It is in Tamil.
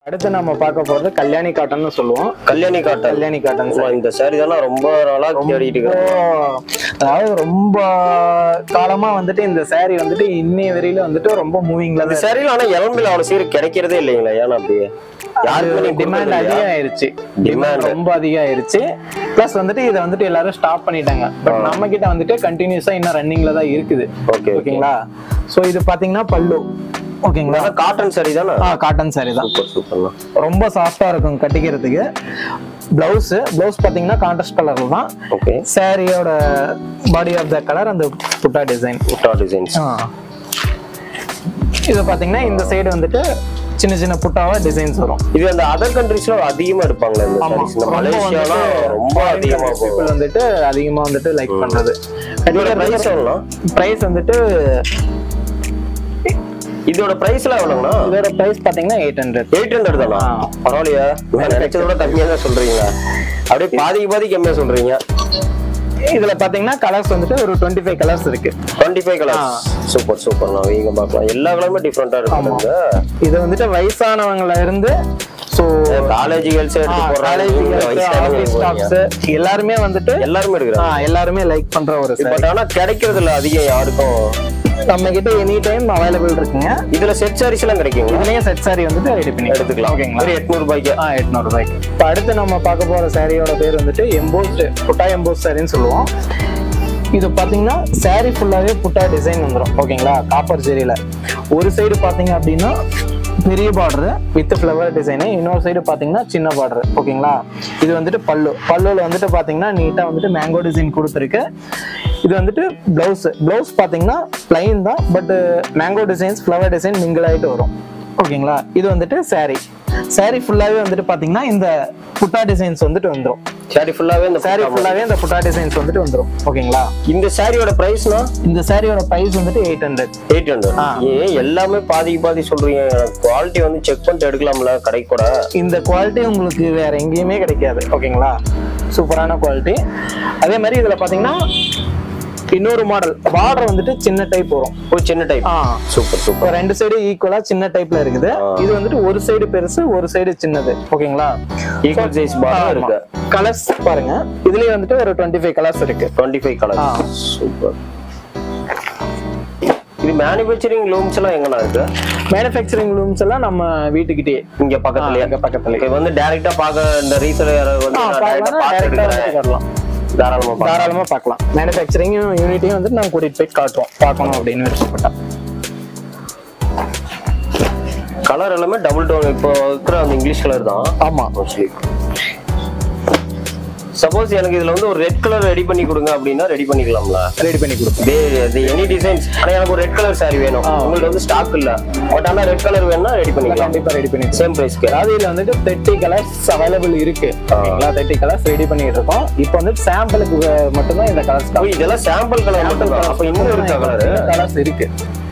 அடுத்து நம்ம பார்க்க போறது கல்யாணி காட்டன்னு சொல்லுவோம் கல்யாணி காட்டன் கல்யாணி காட்டன் ஆமா, இந்த சாரி தானே ரொம்ப நாளா தேடிட்டு இருக்கேன் அதாவது ரொம்ப காலமா வந்துட்டு இந்த saree வந்துட்டு இன்னைய வரையில வந்துட்டு ரொம்ப மூவிங்ல இந்த சாரியில ஆனா இளம்பில் அவ்வளவு சீக்கிரம் கிடைக்கிறதே இல்லைங்களா ஏன்னா அப்படியே யாருக்குமே நீ டிமாண்ட் கொடுக்கறது அதிகம் இல்லையா? ஆயிருச்சு Demand. டிமாண்ட் ரொம்ப அதிகம் ஆயிருச்சு பிளஸ் வந்துட்டு இதை வந்துட்டு எல்லாரும் ஸ்டாப் பண்ணிட்டாங்க பட் நம்ம கிட்ட வந்துட்டு கண்டினியூஸா இன்னும் ரன்னிங்ல தான் இருக்குது ஓகே ஓகே ஓகேங்களா சோ இது பாத்தீங்கன்னா பல்லு ஓகேங்களா காட்டன் சாரி தானே ஆ காட்டன் saree தான் சூப்பர் சூப்பர்ண்ணா ரொம்ப சாஃப்டா இருக்கும் கட்டிக்கிறதுக்கு பிளவுஸ் பிளவுஸ் பாத்தீங்கன்னா கான்ட்ராஸ்ட் கலர்ல தான் ஓகே சாரியோட பாடி ஆஃப் த கலர் அந்த புட்டா டிசைன் புட்டா டிசைன்ஸ் இது பாத்தீங்கன்னா இந்த சைடு வந்துட்டு சின்ன சின்ன புட்டாவா டிசைன்ஸ் வரும் இது அந்த அதர் கண்ட்ரீஸ்ல அதிகமா எடுப்பாங்களே இந்த ஆமா sarees. இந்த ரொம்ப மலேசியாலாம் வந்துட்டு ரொம்ப அதிகமா people போகும் வந்துட்டு அதிகமா வந்துட்டு லைக் பண்றது இதோட பிரைஸ் எவ்வளோ பிரைஸ் வந்துட்டு இதோட பிரைஸ்லாம் எவ்வளோங்கண்ணா இதோட பிரைஸ் பாத்தீங்கன்னா எயிட் ஹண்ட்ரட் எயிட் ஹண்ட்ரட் தானா ஆ. பரவாயில்லையா நான் நினைச்சத விட கம்மியா தான் சொல்றீங்க அப்படியே பாதிக்கு பாதி கம்மியா சொல்றீங்க இதுல பாத்தீங்கன்னா கலர்ஸ் வந்துட்டு ஒரு டுவெண்ட்டி ஃபைவ் கலர்ஸ் இருக்கு twenty five colours super super நான் வீங்க பார்க்கலாம் எல்லா கலருமே டிஃப்ரெண்டா இருக்குங்க இது வந்துட்டு வயசானவங்கள இருந்து ஸோ காலேஜ் கேர்ள்ஸ் எடுத்து காலேஜ் போடுறாங்க ஸ்டாஃப்ஸ் எல்லாருமே வந்துட்டு எல்லாருமே ஆ, எடுக்கிறாங்க எல்லாருமே லைக் பண்ற ஒரு saree. பட் ஆனா கிடைக்கிறது இல்ல அதிகம் யாருக்கும் நம்ம கிட்ட எனி டைம் அவைலபிள் இருக்குங்க இதுல செட் சாரீஸ் எல்லாம் கிடைக்கும் இதுலயும் செட் saree வந்துட்டு ரெடி பண்ணி எடுத்துக்கலாம் ஓகேங்களா ஒரு எட்நூறு ரூபாய்க்கு ஆ எட்நூறு ரூபாய்க்கு இப்போ அடுத்து நம்ம பார்க்க போற சாரியோட பேர் வந்துட்டு எம்போஸ்டு புட்டா எம்போஸ் சாரின்னு சொல்லுவோம் இது பாத்தீங்கன்னா saree ஃபுல்லாவே புட்டா டிசைன் வந்துடும் ஓகேங்களா காப்பர் ஜெரியில ஒரு சைடு பாத்தீங்க அப்படின்னா பெரிய பார்டர் வித் ஃப்ளவர் டிசைனு இன்னொரு சைடு பாத்தீங்கன்னா சின்ன பார்டர் ஓகேங்களா இது வந்துட்டு பல்லு பல்லுல வந்துட்டு பாத்தீங்கன்னா நீட்டா வந்துட்டு மேங்கோ டிசைன் கொடுத்துருக்கு இது வந்துட்டு பிளவுஸ் பிளவுஸ் பாத்தீங்கன்னா பிளைன் தான் but mango designs flower design mingle ஆயிட்டு வரும் ஓகேங்களா இது வந்துட்டு saree saree ஃபுல்லாவே வந்துட்டு பாத்தீங்கன்னா இந்த புட்டா டிசைன்ஸ் வந்துட்டு வந்துரும் சாரி ஃபுல்லாவே இந்த saree ஃபுல்லாவே இந்த புட்டா டிசைன்ஸ் வந்துட்டு வந்துரும் ஓகேங்களா இந்த சாரியோட பிரைஸ்னா இந்த சாரியோட பிரைஸ் வந்துட்டு எயிட் ஹண்ட்ரட் எயிட் ஹண்ட்ரட் ஆ. ஏன் எல்லாமே பாதிக்கு பாதி சொல்றீங்க குவாலிட்டி வந்து செக் பண்ணிட்டு எடுக்கலாம்ல கடை கூட இந்த குவாலிட்டி உங்களுக்கு வேற எங்கேயுமே கிடைக்காது ஓகேங்களா சூப்பரான குவாலிட்டி அதே மாதிரி இதுல பாத்தீங்கன்னா இன்னொரு மாடல் பார்டர் வந்துட்டு சின்ன டைப் வரும் ஒரு சின்ன டைப் ஆ சூப்பர் இப்போ சூப்பர் ரெண்டு சைடு ஈக்குவலா சின்ன டைப்ல இருக்குது ஆ. இது வந்துட்டு ஒரு சைடு பெருசு ஒரு சைடு சின்னது ஓகேங்களா ஈக்குவல் சைஸ் பார் இருக்கு கலர்ஸ் பாருங்க இதுலயே வந்துட்டு ஒரு டுவெண்ட்டி ஃபைவ் கலர்ஸ் இருக்கு டுவெண்ட்டி ஃபைவ் கலர் ஆ. சூப்பர் இது மேனுஃபேக்சரிங் லூம்ஸ் எல்லாம் எங்கண்ணா இருக்கு மேனுஃபேக்சரிங் ரூம்ஸ் எல்லாம் நம்ம வீட்டுக்கிட்டே இங்க பக்கத்துலயே இங்க பக்கத்துலயே. Okay, வந்து டைரக்டா பார்க்க இந்த ரீசேலர் வந்து ஆ, நான் பார்க்கலாம், direct ஆ பார்த்துட்டு direct ஆ இருக்கிறேன். வரலாம். தாராளமா பார்க்கலாம். தாராளமா பார்க்கலாம் மேனுஃபேக்சரிங் யூனிட்டையும் வந்துட்டு நாங்க கூட்டிட்டு போய் காட்டுறோம் பார்க்கணும் அப்படின்னு விருப்பப்பட்டா கலர் எல்லாமே டபுள் டோன் இப்போ இருக்கிற அந்த இங்கிலீஷ் கலர் தான் ஆமா மோஸ்ட்லி சப்போஸ் எனக்கு இதுல வந்து ஒரு ரெட் கலர் ரெடி பண்ணி கொடுங்க அப்படின்னா ரெடி பண்ணிக்கலாம்ல ரெடி பண்ணி கொடுப்போம் இது எனி டிசைன்ஸ் ஆனா எனக்கு ஒரு ரெட் கலர் saree வேணும் ஆ. உங்களுக்கு வந்து ஸ்டாக் இல்ல பட் ஆனா ரெட் கலர் வேணும்னா ரெடி பண்ணிக்கலாம் கண்டிப்பா ரெடி பண்ணி சேம் பிரைஸ்க்கு அதாவது இதுல வந்துட்டு தேர்ட்டி கலர்ஸ் அவைலபிள் இருக்கு ஓகேங்களா தேர்ட்டி கலர்ஸ் ரெடி பண்ணிட்டு இருக்கோம் இப்போ வந்து சாம்பிளுக்கு மட்டும்தான் இந்த கலர்ஸ் இதெல்லாம் சாம்பிள் கலர் மட்டும் தான் அப்ப இன்னும் இருக்கா கலர் கலர்ஸ் இருக்கு